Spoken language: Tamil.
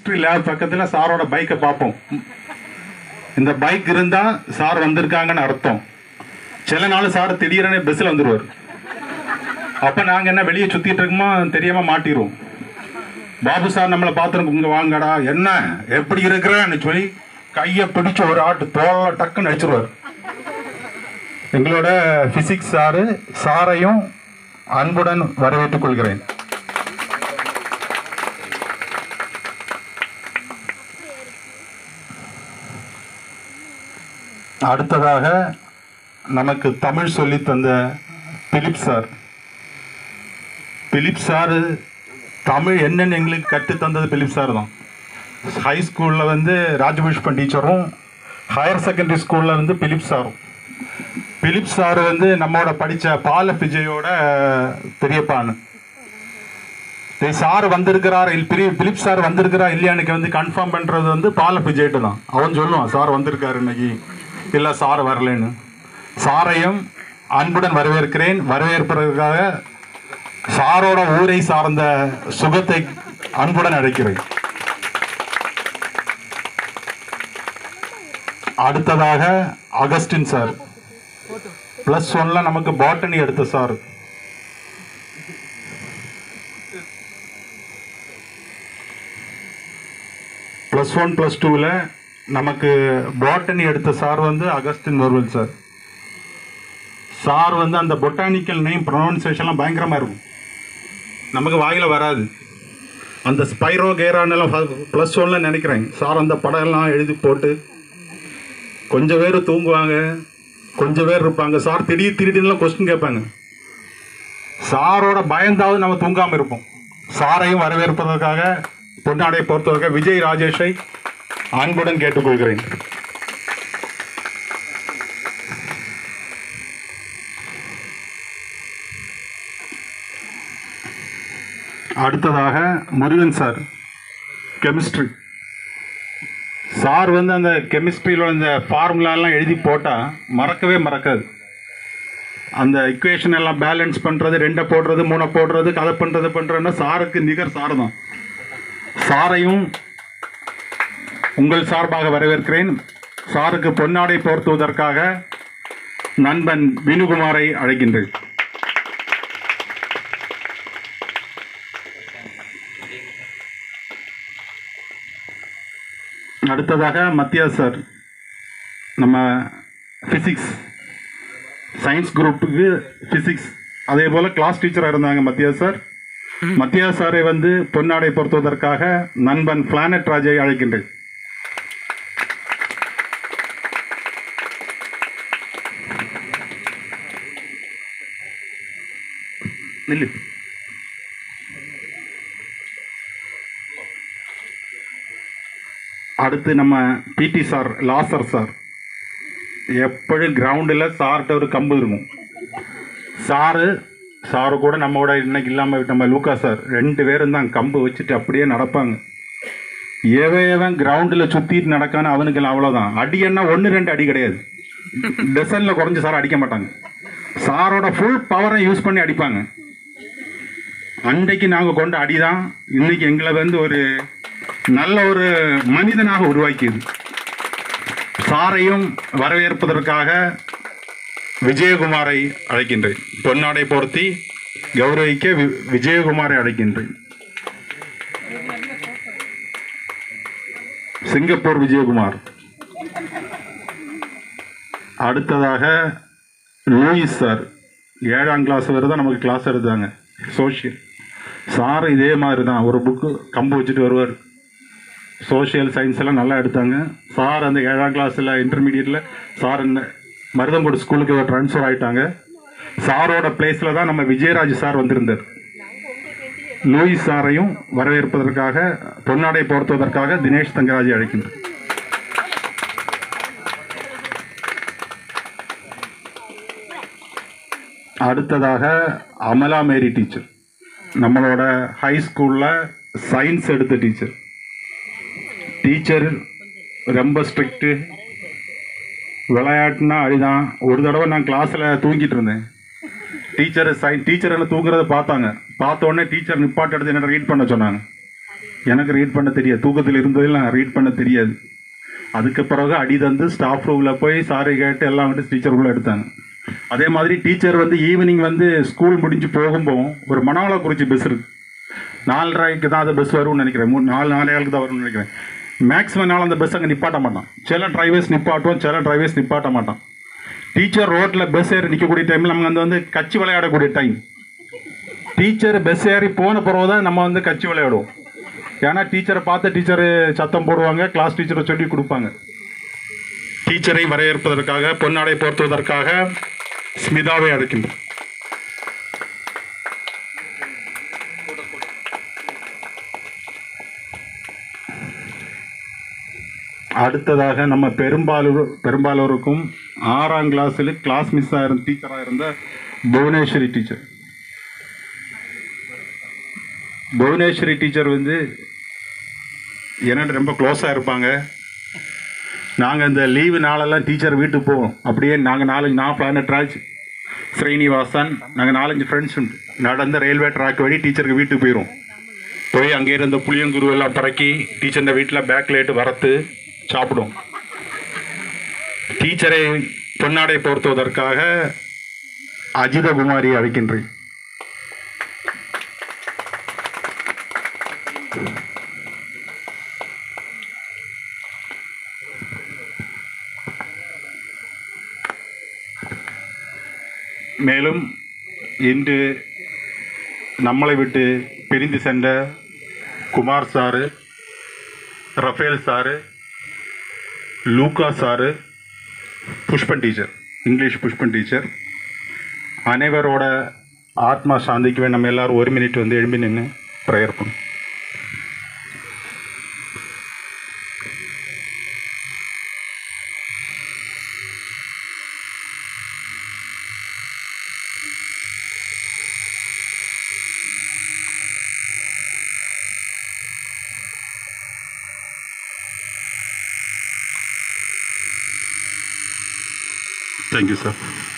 லேப் பக்கத்துல சாரோட பைக்கை பார்ப்போம் இந்த பைக் இருந்தா சார் வந்திருக்காங்கன்னு அர்த்தம் சில நாள் சார் திடீரென பஸ்ல வந்துருவார் அப்ப நாங்க என்ன வெளியே சுத்திட்டு இருக்கோமோ தெரியாம மாட்டிடுவோம் பாபு சார் நம்மளை பார்த்துருக்கோம் இங்க வாங்கடா என்ன எப்படி இருக்கிறேன்னு சொல்லி கையை பிடிச்சு ஒரு ஆட்டு தோலை டக்குன்னு அடிச்சிருவார் எங்களோட பிசிக்ஸ் சாரு சாரையும் அன்புடன் வரவேற்றுக் கொள்கிறேன் அடுத்ததாக நமக்கு தமிழ் சொல்லி தந்த Philip sir Philip sir Tamil என்னன்னு எங்களுக்கு கற்று தந்தது பிலிப் சார் தான் ஹை ஸ்கூலில் வந்து ராஜபுஷ்பன் டீச்சரும் ஹையர் செகண்டரி ஸ்கூலில் வந்து பிலிப் சாரும் பிலிப் சார் வந்து நம்மோட படித்த பால விஜயோட பெரியப்பான்னு டேய் சார் வந்திருக்கிறார் இல் பிரி பிலிப் சார் வந்திருக்கிறா இல்லையா எனக்கு வந்து கன்ஃபார்ம் பண்ணுறது வந்து பால விஜய்ட்டு தான் அவன் சொல்லுவான் சார் வந்திருக்காரு இன்னைக்கு இல்லை சார் வரலன்னு சாரையும் அன்புடன் வரவேற்கிறேன் வரவேற்பதற்காக சாரோட ஊரை சார்ந்த சுகத்தை அன்புடன் அழைக்கிறேன் அடுத்ததாக அகஸ்டின் சார் பிளஸ் ஒன்ல நமக்கு பாட்டனி எடுத்த சார் ப்ளஸ் ஒன் ப்ளஸ் டூவில் நமக்கு பாட்டனி எடுத்த சார் வந்து அகஸ்டின் நோர்வல் சார் சார் வந்து அந்த பொட்டானிக்கல் நேம் ப்ரொனவுன்சியேஷன்லாம் பயங்கரமாக இருக்கும் நமக்கு வாயில் வராது அந்த ஸ்பைரோ கேரானெல்லாம் ப்ளஸ் ஒன்ல நினைக்கிறேன் சார் அந்த படம் எல்லாம் எழுதி போட்டு கொஞ்சம் பேர் தூங்குவாங்க கொஞ்சம் பேர் இருப்பாங்க சார் திடீர் திடீர்னுலாம் கொஸ்டின் கேட்பாங்க சாரோட பயந்தாவது நம்ம தூங்காமல் இருப்போம் சாரையும் வரவேற்பதற்காக பொன்னாடை பொறுத்தவரைக்கும் விஜய் ராஜேஷை அன்புடன் கேட்டுக்கொள்கிறேன் அடுத்ததாக முருகன் சார் கெமிஸ்ட்ரி சார் வந்து அந்த கெமிஸ்ட்ரியில் அந்த ஃபார்முலாலாம் எழுதி போட்டால் மறக்கவே மறக்காது அந்த இக்குவேஷன் எல்லாம் பேலன்ஸ் பண்ணுறது ரெண்டை போடுறது மூணை போடுறது கதை பண்ணுறது பண்ணுறதுன்னா சாருக்கு நிகர் சார் தான் சாரையும் உங்கள் சார்பாக வரவேற்கிறேன் சாருக்கு பொன்னாடை போர்த்துவதற்காக நண்பன் வினுகுமாரை அழைக்கின்றேன் அடுத்ததாக மத்தியா சார் நம்ம ஃபிசிக்ஸ் சயின்ஸ் குரூப்புக்கு ஃபிசிக்ஸ் அதே போல் கிளாஸ் டீச்சராக இருந்தாங்க மத்தியா சார் மத்தியா சாரை வந்து பொன்னாடை பொருத்துவதற்காக நண்பன் பிளானட் ராஜை அழைக்கின்றேன் நில்லு அடுத்து நம்ம பிடி சார் லாசர் சார் எப்பொழுதும் கிரவுண்டில் சார்கிட்ட ஒரு கம்பு இருக்கும் சாரு சாரு கூட நம்மோட இன்னைக்கு இல்லாமல் நம்ம லூக்கா சார் ரெண்டு பேரும் தான் கம்பு வச்சுட்டு அப்படியே நடப்பாங்க எவன் எவன் கிரவுண்டில் சுற்றிட்டு நடக்கான்னு அவனுக்கு அவ்வளோதான் அடி என்ன ஒன்று ரெண்டு அடி கிடையாது டெசனில் குறைஞ்சு சார் அடிக்க மாட்டாங்க சாரோட ஃபுல் பவரை யூஸ் பண்ணி அடிப்பாங்க அன்றைக்கு நாங்கள் கொண்ட அடிதான் இன்னைக்கு எங்களை வந்து ஒரு நல்ல ஒரு மனிதனாக உருவாக்கியது சாரையும் வரவேற்பதற்காக விஜயகுமாரை அழைக்கின்றேன் பொன்னாடை பொருத்தி கௌரவிக்க வி- விஜயகுமாரை அழைக்கின்றேன் சிங்கப்பூர் விஜயகுமார் அடுத்ததாக லூயிஸ் சார் ஏழாம் கிளாஸ் வரை தான் நமக்கு கிளாஸ் எடுத்தாங்க சோஷியல் சார் இதே மாதிரி தான் ஒரு புக்கு கம்பு வச்சுட்டு வருவார் சோஷியல் சயின்ஸ் எல்லாம் நல்லா எடுத்தாங்க சார் அந்த ஏழாம் கிளாஸில் இன்டர்மீடியட்டில் சார் என்ன மருதங்கோடு ஸ்கூலுக்கு ட்ரான்ஸ்ஃபர் ஆயிட்டாங்க சாரோட பிளேஸில் தான் நம்ம விஜயராஜ் சார் வந்திருந்தார் லூயிஸ் சாரையும் வரவேற்பதற்காக பொன்னாடை போர்த்துவதற்காக தினேஷ் தங்கராஜை அழைக்கின்றேன் அடுத்ததாக அமலா மேரி டீச்சர் நம்மளோட ஹை ஸ்கூலில் சயின்ஸ் எடுத்த டீச்சர் டீச்சர் ரொம்ப ஸ்ட்ரிக்ட்டு விளையாட்டுனா அடிதான் ஒரு தடவை நான் கிளாஸில் தூங்கிட்டு இருந்தேன் டீச்சர் சை டீச்சர் என்ன தூங்குறத பார்த்தாங்க பார்த்த உடனே டீச்சர் நிப்பாட்டு எடுத்து என்ன ரீட் பண்ண சொன்னாங்க எனக்கு ரீட் பண்ண தெரியாது தூக்கத்தில் இருந்ததில் நான் ரீட் பண்ண தெரியாது அதுக்கு பிறகு அடி தந்து ஸ்டாஃப் ரூமில் போய் சாரி கேட்டு எல்லாம் வந்து டீச்சர் உள்ள எடுத்தாங்க அதே மாதிரி டீச்சர் வந்து ஈவினிங் வந்து ஸ்கூல் முடிஞ்சு போகும்போது ஒரு மணாலக்குறிச்சி பஸ் இருக்கு நாலரைக்கு தான் அந்த பஸ் வரும்னு நினைக்கிறேன் மூணு நாலு நாலே ஆளுக்கு தான் வரும்னு நினைக்கிறேன் மேக்ஸிமம் நாள் அந்த பஸ் அங்கே நிப்பாட்ட மாட்டான் சில டிரைவர்ஸ் நிப்பாட்டுவோம் சில டிரைவர்ஸ் நிப்பாட்ட மாட்டான் டீச்சர் ரோட்டில் பஸ் ஏறி நிற்கக்கூடிய டைமில் நம்ம வந்து வந்து கட்சி விளையாடக்கூடிய டைம் டீச்சர் பஸ் ஏறி போன பிறகு தான் நம்ம வந்து கட்சி விளையாடுவோம் ஏன்னா டீச்சரை பார்த்து டீச்சர் சத்தம் போடுவாங்க கிளாஸ் டீச்சரை சொல்லி கொடுப்பாங்க டீச்சரை வரையறுப்பதற்காக பொன்னாடை போர்த்துவதற்காக ஸ்மிதாவை அழைக்கின்றோம் அடுத்ததாக நம்ம பெரும்பாலூர் பெரும்பாலூருக்கும் ஆறாம் கிளாஸில் கிளாஸ் மிஸ் ஆயிருந்த டீச்சராக இருந்த புவனேஸ்வரி டீச்சர் புவனேஸ்வரி டீச்சர் வந்து என்னோட ரொம்ப க்ளோஸாக இருப்பாங்க நாங்கள் இந்த லீவு நாளெல்லாம் டீச்சர் வீட்டுக்கு போவோம் அப்படியே நாங்கள் நாலஞ்சு நான் பிளானட் ராஜ் ஸ்ரீனிவாசன் நாங்கள் நாலஞ்சு ஃப்ரெண்ட்ஸ் உண்டு நடந்த ரயில்வே ட்ராக் வழி டீச்சருக்கு வீட்டுக்கு போயிடுவோம் போய் அங்கே இருந்த புளியங்குரு எல்லாம் பறக்கி டீச்சர் வீட்டில் பேக் லேட்டு வறுத்து சாப்பிடுவோம் டீச்சரை பொன்னாடை போர்த்துவதற்காக அஜிதகுமாரி அழைக்கின்றேன் மேலும் இன்று நம்மளை விட்டு பிரிந்து சென்ற Kumar sir Raphael sir Luca sir Pushpan teacher English Pushpan teacher அனைவரோட ஆத்மா சாந்திக்குவே நம்ம எல்லாரும் ஒரு மினிட் வந்து எழும்பி நின்று ப்ரேயர் பண்ணும் தேங்க்யூ சார்